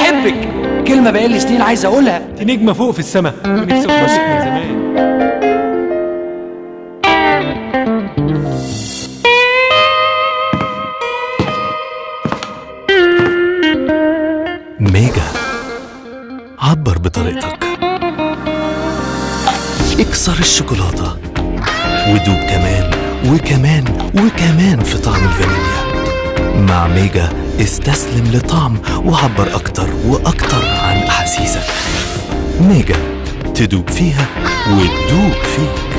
بحبك كلمة بقالي سنين عايز أقولها دي نجمة فوق في السماء ونفسي في وشك من زمان ميجا عبر بطريقتك اكسر الشوكولاتة ودوب كمان وكمان وكمان في طعم الفانيليا مع ميجا استسلم لطعم وعبر أكتر وأكتر عن أحاسيسك ميجا تدوب فيها وتدوب فيك